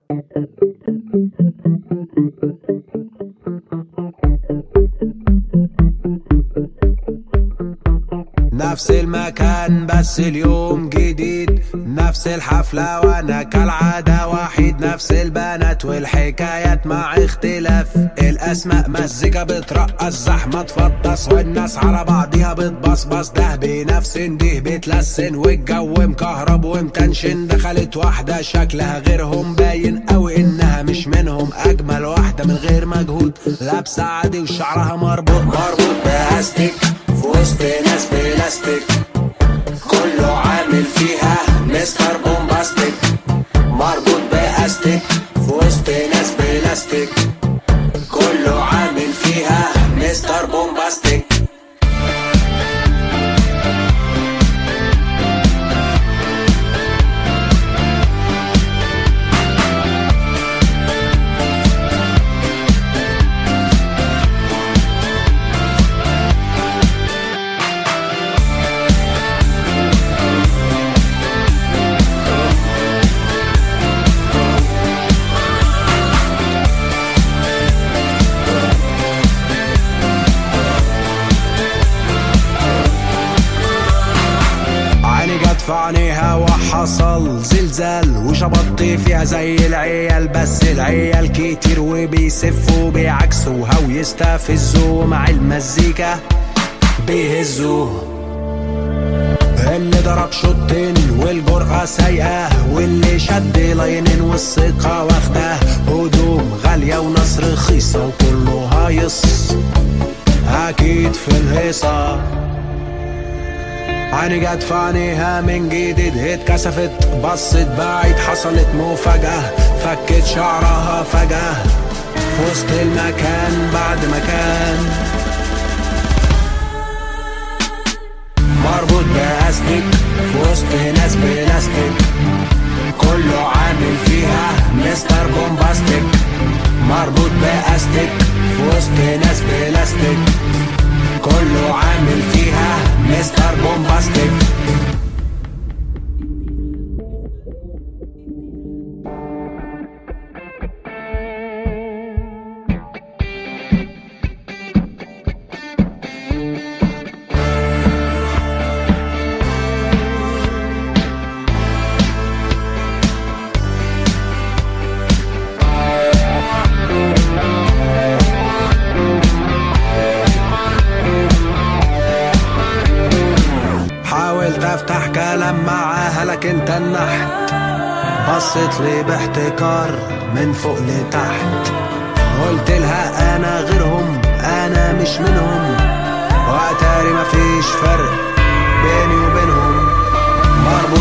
نفس المكان بس اليوم جديد نفس الحفلة وانا كالعادة وحيد نفس البنات والحكايات مع اختلاف الاسماء مزيكا بترقص زحمة تفطس والناس على بعضيها بتبصبص ده بنفس ده بتلسن والجو مكهرب ومتنشن دخلت واحدة شكلها غيرهم باين قوي انها مش منهم اجمل واحدة من غير مجهود لابسة عادي وشعرها مربوط مربوط باستيك في وسط ناس بلاستيك كله عامل فيها مستر بومباستيك مربوط باستيك في وسط ناس بلاستيك كله عامل فيها مستر بومباستيك عيني جت في عينيها وحصل زلزال وشبطت فيها زي العيال بس العيال كتير وبيسفوا بيعكسوها ويستفزوا مع المزيكا بيهزوا اللي ضرب شوطين والجرأة سايقة واللي شد لاينين والثقة واخدة هدوم غالية وناس رخيصة وكله هايص أكيد في الهيصة عيني جت في عينيها من جديد اتكسفت بصت بعيد حصلت مفاجأة فكت شعرها فجأة في وسط المكان بعد مكان مربوط بأستيك في وسط ناس بلاستيك كله عامل فيها مستر بومباستيك مربوط بأستيك في وسط ناس بلاستيك كله عامل فيها مستر بومباستيك حاولت افتح كلام معاها لكن تنحت بصت لي باحتكار من فوق لتحت قلت لها انا غيرهم انا مش منهم واتاري مفيش فرق بيني وبينهم مربوط